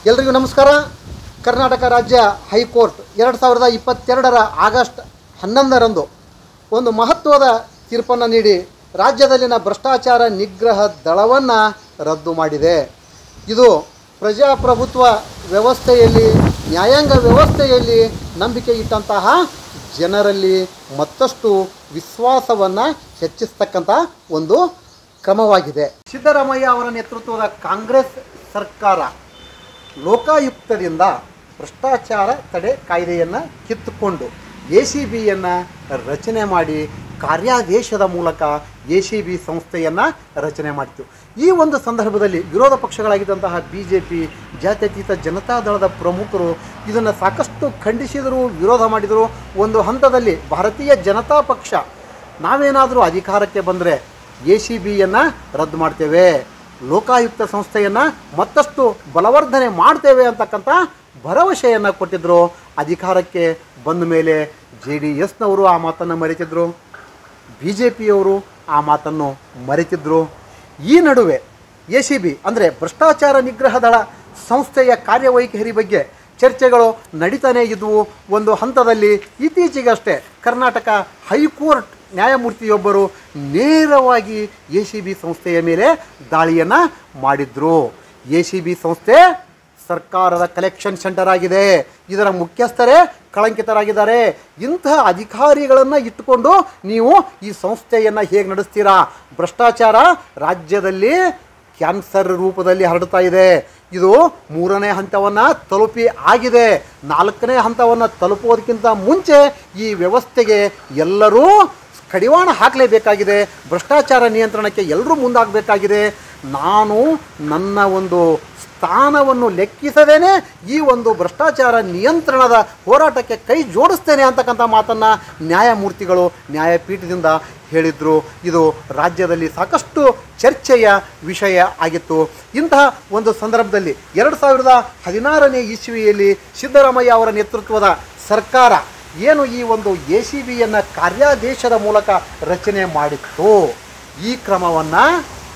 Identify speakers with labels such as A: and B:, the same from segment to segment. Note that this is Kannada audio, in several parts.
A: ಎಲ್ರಿಗೂ ನಮಸ್ಕಾರ ಕರ್ನಾಟಕ ರಾಜ್ಯ ಹೈಕೋರ್ಟ್ ಎರಡು ಸಾವಿರದ ಇಪ್ಪತ್ತೆರಡರ ಆಗಸ್ಟ್ ಹನ್ನೊಂದರಂದು ಒಂದು ಮಹತ್ವದ ತೀರ್ಪನ್ನು ನೀಡಿ ರಾಜ್ಯದಲ್ಲಿನ ಭ್ರಷ್ಟಾಚಾರ ನಿಗ್ರಹ ದಳವನ್ನು ರದ್ದು ಮಾಡಿದೆ ಇದು ಪ್ರಜಾಪ್ರಭುತ್ವ ವ್ಯವಸ್ಥೆಯಲ್ಲಿ ನ್ಯಾಯಾಂಗ ವ್ಯವಸ್ಥೆಯಲ್ಲಿ ನಂಬಿಕೆ ಇಟ್ಟಂತಹ ಜನರಲ್ಲಿ ಮತ್ತಷ್ಟು ವಿಶ್ವಾಸವನ್ನು ಹೆಚ್ಚಿಸ್ತಕ್ಕಂಥ ಒಂದು ಕ್ರಮವಾಗಿದೆ ಸಿದ್ದರಾಮಯ್ಯ ಅವರ ನೇತೃತ್ವದ ಕಾಂಗ್ರೆಸ್ ಸರ್ಕಾರ ಲೋಕಾಯುಕ್ತದಿಂದ ಭ್ರಷ್ಟಾಚಾರ ತಡೆ ಕಾಯ್ದೆಯನ್ನು ಕಿತ್ತುಕೊಂಡು ಎ ಸಿ ಬಿಯನ್ನು ರಚನೆ ಮಾಡಿ ಕಾರ್ಯಾದೇಶದ ಮೂಲಕ ಎ ಸಿ ಬಿ ಸಂಸ್ಥೆಯನ್ನು ರಚನೆ ಮಾಡಿತು ಈ ಒಂದು ಸಂದರ್ಭದಲ್ಲಿ ವಿರೋಧ ಪಕ್ಷಗಳಾಗಿದ್ದಂತಹ ಬಿ ಜೆ ಪಿ ಜಾತ್ಯತೀತ ಜನತಾದಳದ ಪ್ರಮುಖರು ಇದನ್ನು ಸಾಕಷ್ಟು ಖಂಡಿಸಿದರು ವಿರೋಧ ಮಾಡಿದರು ಒಂದು ಹಂತದಲ್ಲಿ ಭಾರತೀಯ ಜನತಾ ಪಕ್ಷ ನಾವೇನಾದರೂ ಅಧಿಕಾರಕ್ಕೆ ಬಂದರೆ ಎ ಸಿ ಬಿಯನ್ನು ರದ್ದು ಮಾಡ್ತೇವೆ ಲೋಕಾಯುಕ್ತ ಸಂಸ್ಥೆಯನ್ನು ಮತ್ತಷ್ಟು ಬಲವರ್ಧನೆ ಮಾಡ್ತೇವೆ ಅಂತಕ್ಕಂಥ ಭರವಸೆಯನ್ನು ಕೊಟ್ಟಿದ್ದರು ಅಧಿಕಾರಕ್ಕೆ ಬಂದ ಮೇಲೆ ಜೆ ಡಿ ಎಸ್ನವರು ಆ ಮಾತನ್ನು ಮರೆತಿದ್ರು ಬಿ ಜೆ ಪಿಯವರು ಆ ಮಾತನ್ನು ಮರೆತಿದ್ರು ಈ ನಡುವೆ ಎ ಸಿ ಬಿ ಅಂದರೆ ಭ್ರಷ್ಟಾಚಾರ ನಿಗ್ರಹ ದಳ ಸಂಸ್ಥೆಯ ಕಾರ್ಯವೈಖರಿ ಬಗ್ಗೆ ಚರ್ಚೆಗಳು ನಡೀತಾನೇ ಇದ್ವು ಒಂದು ಹಂತದಲ್ಲಿ ಇತ್ತೀಚೆಗಷ್ಟೇ ಕರ್ನಾಟಕ ಹೈಕೋರ್ಟ್ ನ್ಯಾಯಮೂರ್ತಿಯೊಬ್ಬರು ನೇರವಾಗಿ ಎ ಸಿ ಬಿ ಸಂಸ್ಥೆಯ ಮೇಲೆ ದಾಳಿಯನ್ನು ಮಾಡಿದ್ರು ಎ ಸಿ ಬಿ ಸಂಸ್ಥೆ ಸರ್ಕಾರದ ಕಲೆಕ್ಷನ್ ಸೆಂಟರ್ ಆಗಿದೆ ಇದರ ಮುಖ್ಯಸ್ಥರೇ ಕಳಂಕಿತರಾಗಿದ್ದಾರೆ ಇಂತಹ ಅಧಿಕಾರಿಗಳನ್ನು ಇಟ್ಟುಕೊಂಡು ನೀವು ಈ ಸಂಸ್ಥೆಯನ್ನು ಹೇಗೆ ನಡೆಸ್ತೀರಾ ಭ್ರಷ್ಟಾಚಾರ ರಾಜ್ಯದಲ್ಲಿ ಕ್ಯಾನ್ಸರ್ ರೂಪದಲ್ಲಿ ಹರಡ್ತಾ ಇದೆ ಇದು ಮೂರನೇ ಹಂತವನ್ನು ತಲುಪಿ ಆಗಿದೆ ನಾಲ್ಕನೇ ಹಂತವನ್ನು ತಲುಪುವುದಕ್ಕಿಂತ ಮುಂಚೆ ಈ ವ್ಯವಸ್ಥೆಗೆ ಎಲ್ಲರೂ ಕಡಿವಾಣ ಹಾಕಲೇಬೇಕಾಗಿದೆ ಭ್ರಷ್ಟಾಚಾರ ನಿಯಂತ್ರಣಕ್ಕೆ ಎಲ್ಲರೂ ಮುಂದಾಗಬೇಕಾಗಿದೆ ನಾನು ನನ್ನ ಒಂದು ಸ್ಥಾನವನ್ನು ಲೆಕ್ಕಿಸದೇನೆ ಈ ಒಂದು ಭ್ರಷ್ಟಾಚಾರ ನಿಯಂತ್ರಣದ ಹೋರಾಟಕ್ಕೆ ಕೈ ಜೋಡಿಸ್ತೇನೆ ಅಂತಕ್ಕಂಥ ಮಾತನ್ನು ನ್ಯಾಯಮೂರ್ತಿಗಳು ನ್ಯಾಯಪೀಠದಿಂದ ಹೇಳಿದರು ಇದು ರಾಜ್ಯದಲ್ಲಿ ಸಾಕಷ್ಟು ಚರ್ಚೆಯ ವಿಷಯ ಆಗಿತ್ತು ಇಂತಹ ಒಂದು ಸಂದರ್ಭದಲ್ಲಿ ಎರಡು ಸಾವಿರದ ಹದಿನಾರನೇ ಇಸ್ವಿಯಲ್ಲಿ ಸಿದ್ದರಾಮಯ್ಯ ಅವರ ನೇತೃತ್ವದ ಸರ್ಕಾರ ಏನು ಈ ಒಂದು ಎ ಸಿ ಬಿಯನ್ನು ಕಾರ್ಯಾದೇಶದ ಮೂಲಕ ರಚನೆ ಮಾಡಿತ್ತು ಈ ಕ್ರಮವನ್ನು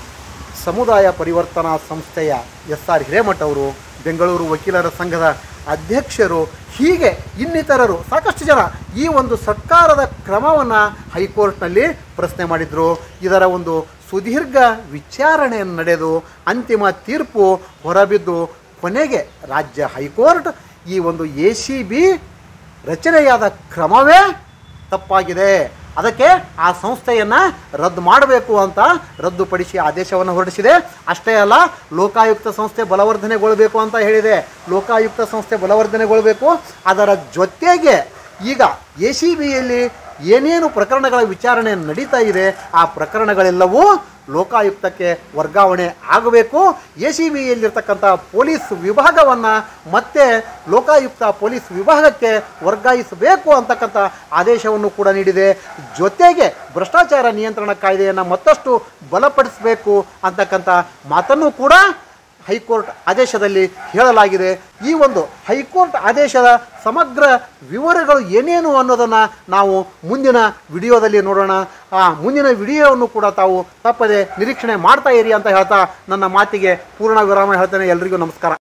A: ಸಮುದಾಯ ಪರಿವರ್ತನಾ ಸಂಸ್ಥೆಯ ಎಸ್ ಆರ್ ಹಿರೇಮಠ ಅವರು ಬೆಂಗಳೂರು ವಕೀಲರ ಸಂಘದ ಅಧ್ಯಕ್ಷರು ಹೀಗೆ ಇನ್ನಿತರರು ಸಾಕಷ್ಟು ಜನ ಈ ಒಂದು ಸರ್ಕಾರದ ಕ್ರಮವನ್ನು ಹೈಕೋರ್ಟ್ನಲ್ಲಿ ಪ್ರಶ್ನೆ ಮಾಡಿದರು ಇದರ ಒಂದು ಸುದೀರ್ಘ ವಿಚಾರಣೆ ನಡೆದು ಅಂತಿಮ ತೀರ್ಪು ಹೊರಬಿದ್ದು ಕೊನೆಗೆ ರಾಜ್ಯ ಹೈಕೋರ್ಟ್ ಈ ಒಂದು ಎ ಸಿ ಬಿ ರಚನೆಯಾದ ಕ್ರಮವೇ ತಪ್ಪಾಗಿದೆ ಅದಕ್ಕೆ ಆ ಸಂಸ್ಥೆಯನ್ನು ರದ್ದು ಮಾಡಬೇಕು ಅಂತ ರದ್ದುಪಡಿಸಿ ಆದೇಶವನ್ನು ಹೊರಡಿಸಿದೆ ಅಷ್ಟೇ ಅಲ್ಲ ಲೋಕಾಯುಕ್ತ ಸಂಸ್ಥೆ ಬಲವರ್ಧನೆಗೊಳ್ಳಬೇಕು ಅಂತ ಹೇಳಿದೆ ಲೋಕಾಯುಕ್ತ ಸಂಸ್ಥೆ ಬಲವರ್ಧನೆಗೊಳ್ಳಬೇಕು ಅದರ ಜೊತೆಗೆ ಈಗ ಎ ಸಿ ಬಿಯಲ್ಲಿ ಏನೇನು ಪ್ರಕರಣಗಳ ವಿಚಾರಣೆ ನಡೀತಾ ಇದೆ ಆ ಪ್ರಕರಣಗಳೆಲ್ಲವೂ ಲೋಕಾಯುಕ್ತಕ್ಕೆ ವರ್ಗಾವಣೆ ಆಗಬೇಕು ಎ ಸಿ ಬಿಯಲ್ಲಿರ್ತಕ್ಕಂಥ ಪೊಲೀಸ್ ವಿಭಾಗವನ್ನು ಮತ್ತೆ ಲೋಕಾಯುಕ್ತ ಪೊಲೀಸ್ ವಿಭಾಗಕ್ಕೆ ವರ್ಗಾಯಿಸಬೇಕು ಅಂತಕ್ಕಂಥ ಆದೇಶವನ್ನು ಕೂಡ ನೀಡಿದೆ ಜೊತೆಗೆ ಭ್ರಷ್ಟಾಚಾರ ನಿಯಂತ್ರಣ ಕಾಯ್ದೆಯನ್ನು ಮತ್ತಷ್ಟು ಬಲಪಡಿಸಬೇಕು ಅಂತಕ್ಕಂಥ ಮಾತನ್ನು ಕೂಡ ಹೈಕೋರ್ಟ್ ಆದೇಶದಲ್ಲಿ ಹೇಳಲಾಗಿದೆ ಈ ಒಂದು ಹೈಕೋರ್ಟ್ ಆದೇಶದ ಸಮಗ್ರ ವಿವರಗಳು ಏನೇನು ಅನ್ನೋದನ್ನು ನಾವು ಮುಂದಿನ ವಿಡಿಯೋದಲ್ಲಿ ನೋಡೋಣ ಆ ಮುಂದಿನ ವಿಡಿಯೋವನ್ನು ಕೂಡ ತಾವು ತಪ್ಪದೆ ನಿರೀಕ್ಷಣೆ ಮಾಡ್ತಾ ಇರಿ ಅಂತ ಹೇಳ್ತಾ ನನ್ನ ಮಾತಿಗೆ ಪೂರ್ಣ ವಿರಾಮ ಹೇಳ್ತೇನೆ ಎಲ್ರಿಗೂ ನಮಸ್ಕಾರ